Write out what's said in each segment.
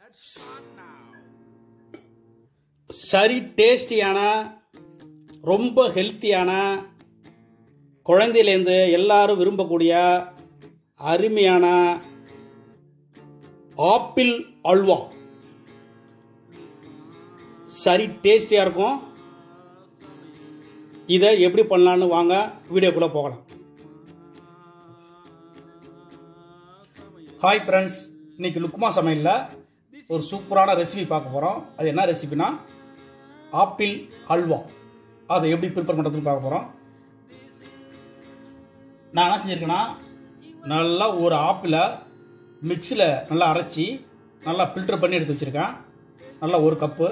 சரி டேஸ்டியான ரொம்ப ஹெல்த்தியான குழந்தையிலேருந்து எல்லாரும் விரும்பக்கூடிய அருமையான ஆப்பிள் அல்வா சரி டேஸ்டியாக இருக்கும் இதை எப்படி பண்ணலான்னு வாங்க வீடியோக்குள்ளே போகலாம் ஹாய் ஃப்ரெண்ட்ஸ் இன்னைக்கு லுக்மா சமையலில் ஒரு சூப்பரான ரெசிபி பார்க்க போகிறோம் அது என்ன ரெசிபினா ஆப்பிள் அல்வா அதை எப்படி ப்ரிப்பேர் பண்ணுறதுன்னு பார்க்க போகிறோம் நான் என்ன செஞ்சுருக்கேன்னா நல்லா ஒரு ஆப்பிளை மிக்ஸியில் நல்லா அரைச்சி நல்லா ஃபில்டர் பண்ணி எடுத்து வச்சுருக்கேன் நல்லா ஒரு கப்பு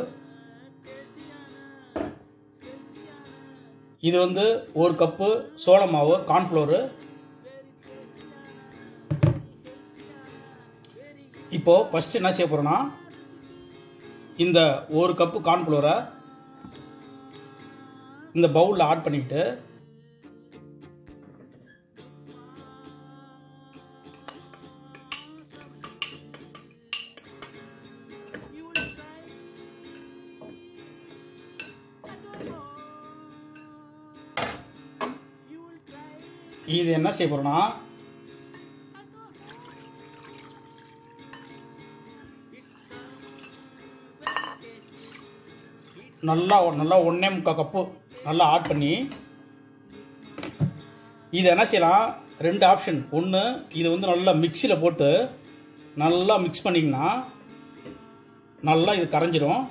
இது வந்து ஒரு கப்பு சோள மாவு கார்ன்ஃப்ளோரு இப்போ ஃபர்ஸ்ட் என்ன செய்ய போறோம்னா இந்த ஒரு கப்பு கார்ன்ஃப்ளோரை இந்த பவுலில் ஆட் பண்ணிக்கிட்டு இது என்ன செய்ய போறோம்னா நல்லா நல்லா ஒன்றே முக்கால் கப்பு நல்லா ஆட் பண்ணி இது என்ன செய்யலாம் ரெண்டு ஆப்ஷன் ஒன்று இது வந்து நல்லா மிக்சியில் போட்டு நல்லா மிக்ஸ் பண்ணிங்கன்னா நல்லா இது கரைஞ்சிரும்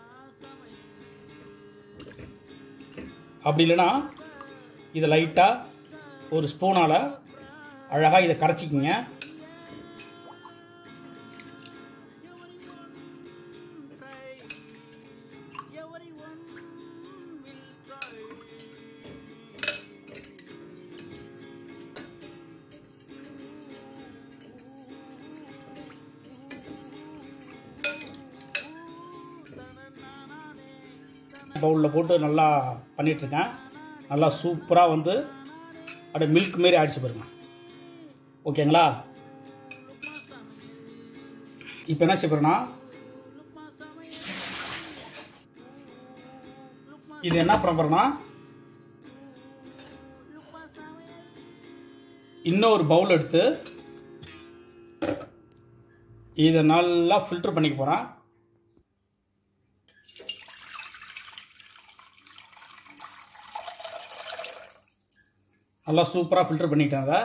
அப்படி இல்லைன்னா இதை லைட்டாக ஒரு ஸ்பூனால் அழகாக இதை கரைச்சிக்கிங்க பவுலில் போட்டு நல்லா பண்ணிகிட்ருக்கேன் நல்லா சூப்பராக வந்து அப்படியே மில்க் மாரி ஆயிடுச்சு பாருங்க ஓகேங்களா இப்போ என்ன செய்யறேன்னா இது என்ன பண்ண போறேன்னா இன்னொரு பவுல் எடுத்து இதை நல்லா ஃபில்டர் பண்ணிக்க போகிறேன் நல்லா சூப்பராக ஃபில்டர் பண்ணிட்டேன் அதை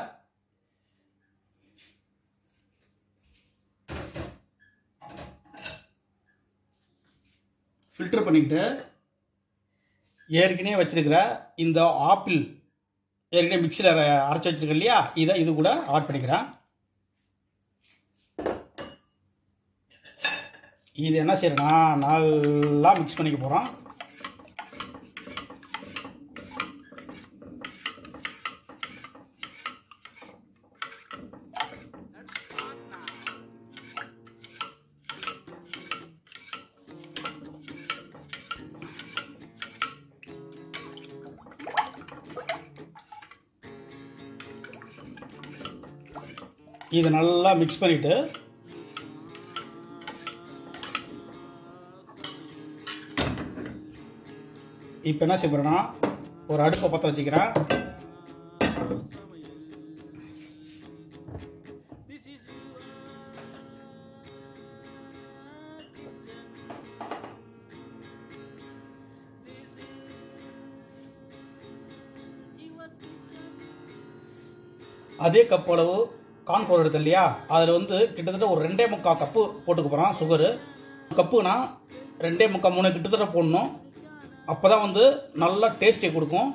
ஃபில்டர் பண்ணிக்கிட்டு ஏற்கனவே வச்சிருக்கிற இந்த ஆப்பிள் ஏற்கனவே மிக்சியில் அரைச்சி வச்சிருக்கேன் இல்லையா இதை இது கூட ஆட் பண்ணிக்கிறேன் இது என்ன செய்யறேன்னா நல்லா மிக்ஸ் பண்ணிக்க போகிறோம் இதை நல்லா மிக்ஸ் பண்ணிவிட்டு இப்போ என்ன செய்யறேன்னா ஒரு அடுப்பை பற்ற வச்சுக்கிறேன் அதே கப் அளவு கார்ன்ஃப்ளவர் எடுத்து இல்லையா அதில் வந்து கிட்டத்தட்ட ஒரு ரெண்டே முக்கால் கப்பு போட்டுக்க போகிறோம் சுகரு கப்புனா ரெண்டே முக்கால் மூணு கிட்டத்தட்ட போடணும் அப்போ தான் வந்து நல்லா டேஸ்ட்டை கொடுக்கும்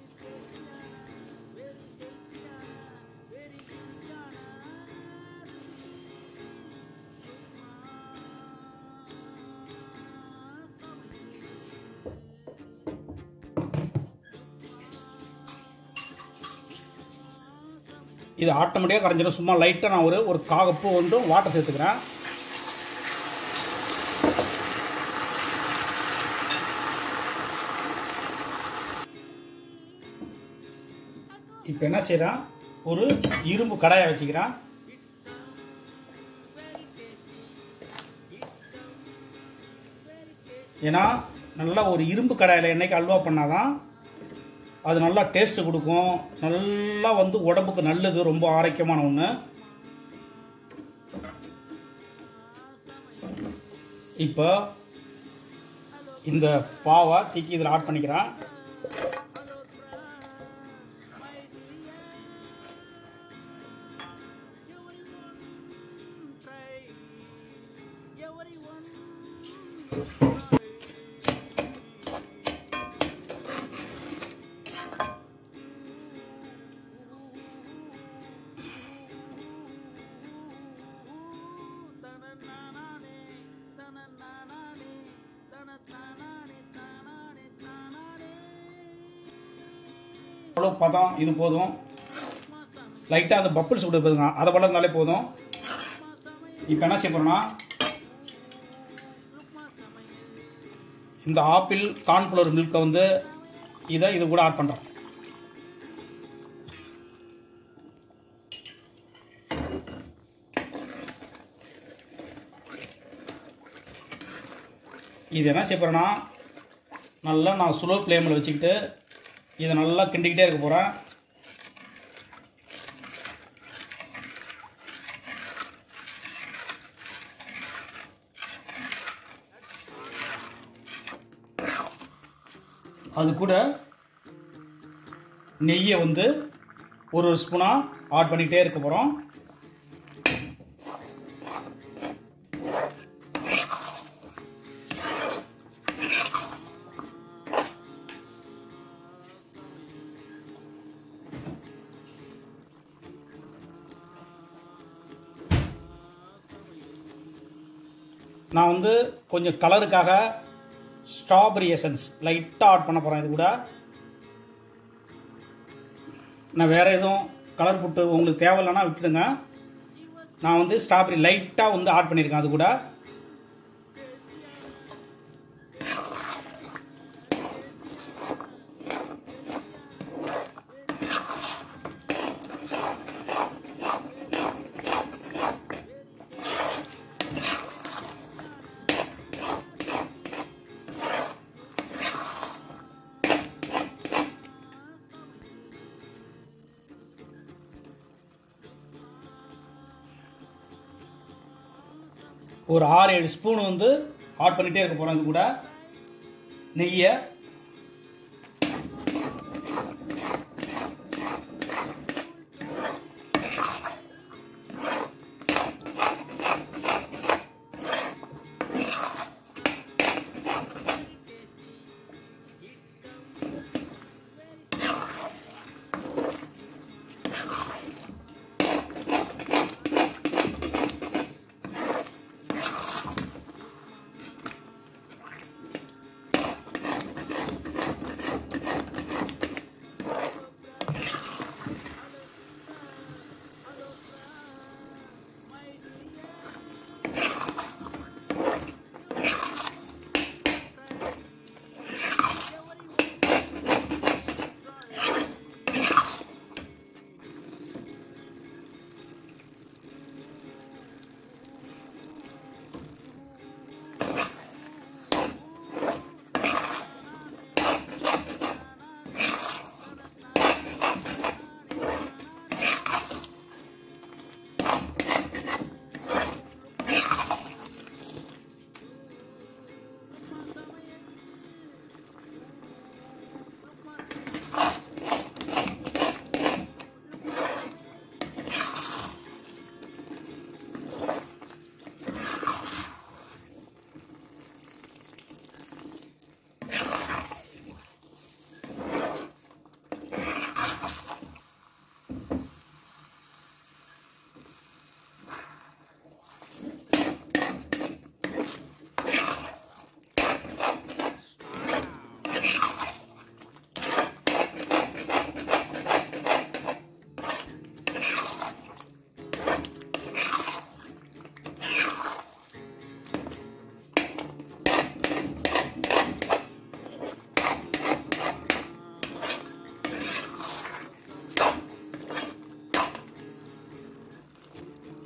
இது ஆட்டோமேட்டிக்காக கரைஞ்சிடும் சும்மா லைட்டாக நான் ஒரு ஒரு காகப்பு வந்து வாட்டர் சேர்த்துக்கிறேன் இப்போ என்ன செய்கிறேன் ஒரு இரும்பு கடாயை வச்சுக்கிறேன் ஏன்னா நல்லா ஒரு இரும்பு கடாயில் என்னைக்கு அல்வா பண்ணாதான் அது நல்லா டேஸ்ட் கொடுக்கும் நல்லா வந்து உடம்புக்கு நல்லது ரொம்ப ஆரோக்கியமான ஒன்று இப்போ இந்த பாவை தூக்கி இதில் ஆட் பண்ணிக்கிறேன் அவ்வளோ பதம் இது போதும் லைட்டாக அந்த பப்பிள்ஸ் விட போதுங்க அதை வளர்ந்தாலே போதும் இப்போ என்ன செய்ய போகிறோம்னா இந்த ஆப்பிள் கார்ன்ஃப்ளவர் மில்கை வந்து இதை இது கூட ஆட் பண்ணுறோம் இது என்ன செய்ய போகிறேன்னா நல்லா நான் ஸ்லோ ஃப்ளேமில் வச்சுக்கிட்டு இதை நல்லா கிண்டிக்கிட்டே இருக்க போகிறேன் அது கூட நெய்யை வந்து ஒரு ஒரு ஸ்பூனாக ஆட் பண்ணிக்கிட்டே இருக்க போகிறோம் நான் வந்து கொஞ்சம் கலருக்காக ஸ்ட்ராபெரி எசன்ஸ் லைட்டாக ஆட் பண்ண போகிறேன் இது கூட நான் வேறு எதுவும் கலர் புட்டு உங்களுக்கு தேவையில்லைன்னா விட்டுடுங்க நான் வந்து ஸ்ட்ராபெரி லைட்டாக வந்து ஆட் பண்ணியிருக்கேன் அது கூட ஒரு ஆறு ஏழு ஸ்பூன் வந்து ஆட் பண்ணிகிட்டே இருக்க போகிறோம் இது கூட நெய்யை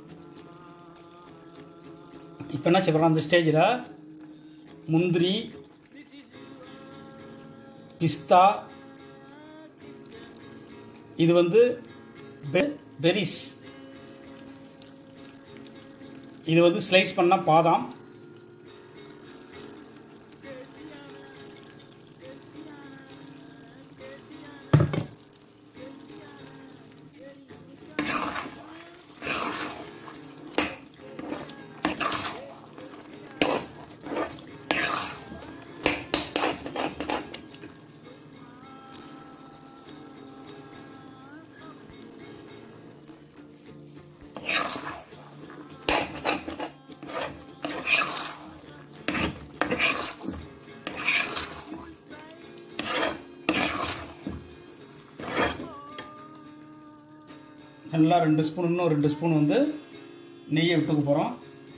இப்போ என்ன செய்யறோம் அந்த ஸ்டேஜில் முந்திரி பிஸ்தா இது வந்து பெ- பெரிஸ் இது வந்து ஸ்லைஸ் பண்ண பாதாம் நல்லா ரெண்டு ஸ்பூன் இன்னும் ரெண்டு ஸ்பூன் வந்து நெய்யை விட்டுக்க போகிறோம்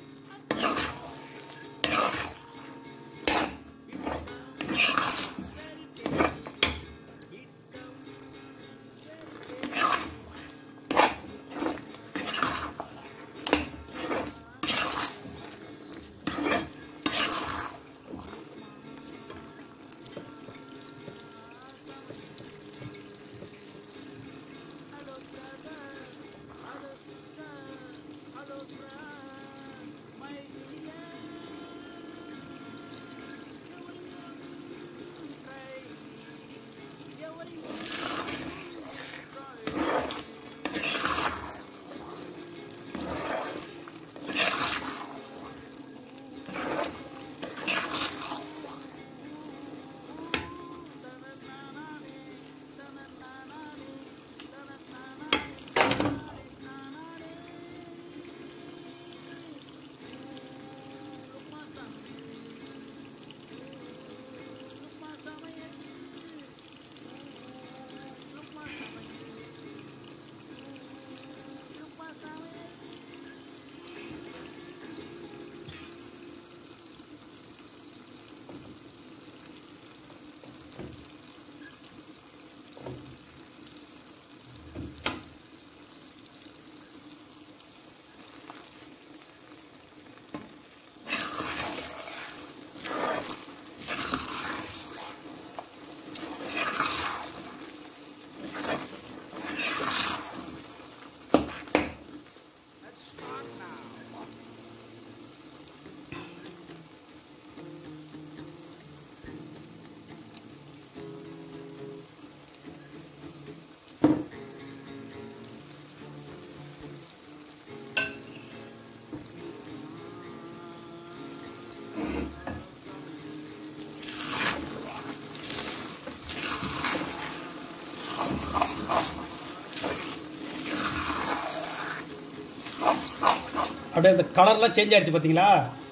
அப்படியே அந்த கலர்லாம் சேஞ்ச் ஆயிடுச்சு பார்த்தீங்களா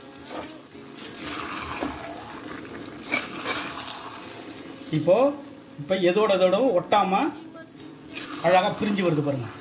இப்போ இப்போ எதோட எதோட ஒட்டாம அழகாக பிரிஞ்சு வருது பாருங்க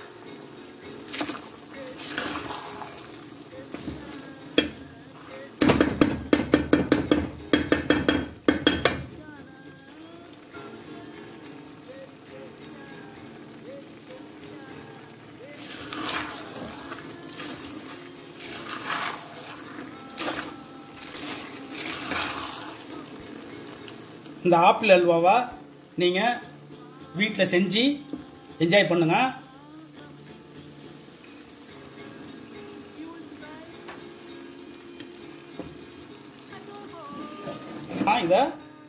இந்த ஆப்பிள் அல்வாவை நீங்கள் வீட்டில் செஞ்சு என்ஜாய் பண்ணுங்க ஆ இதை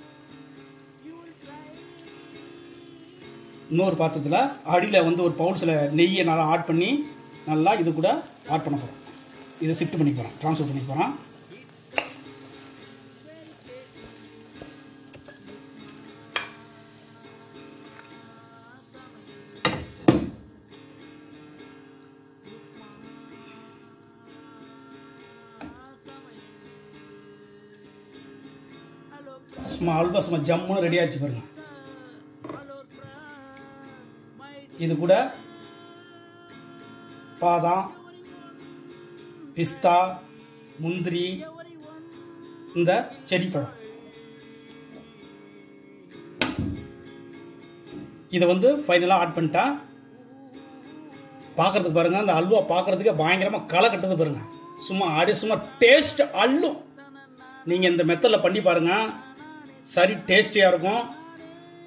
இன்னொரு பாத்திரத்தில் அடியில் வந்து ஒரு பவுல்ஸில் நெய்யை நல்லா ஆட் பண்ணி நல்லா இது கூட ஆட் பண்ண போகிறோம் இதை ஷிஃப்ட் பண்ணி போகிறோம் ட்ரான்ஸ்ஃபர் பண்ணி போகிறோம் சும்மா அல்வா சும்மா ஜம்முன்னு ரெடி ஆச்சு பாருங்க இது கூட பாதாம் பிஸ்தா முந்திரி இந்த செரி பழம் இதை வந்து ஃபைனலாக ஆட் பண்ணிட்டா பார்க்கறதுக்கு பாருங்க அந்த அல்வா பார்க்கறதுக்கு பயங்கரமாக களை கட்டுது பாருங்க சும்மா அடி சும்மா டேஸ்ட் அள்ளும் நீங்கள் இந்த மெத்தடில் பண்ணி பாருங்க சரி டேஸ்டியாக இருக்கும்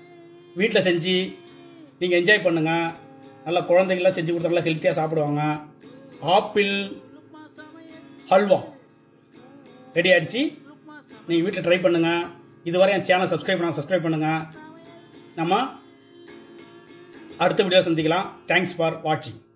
வீட்டில் செஞ்சு நீங்கள் என்ஜாய் பண்ணுங்கள் நல்லா குழந்தைங்களாம் செஞ்சு கொடுத்தா நல்லா ஹெல்த்தியாக சாப்பிடுவாங்க ஆப்பிள் ஹல்வா ரெடி ஆயிடுச்சு நீங்கள் வீட்டில் ட்ரை பண்ணுங்கள் இதுவரை என் சேனல் சப்ஸ்கிரைப் பண்ணால் சப்ஸ்கிரைப் பண்ணுங்கள் நம்ம அடுத்த வீடியோ சந்திக்கலாம் தேங்க்ஸ் ஃபார் வாட்சிங்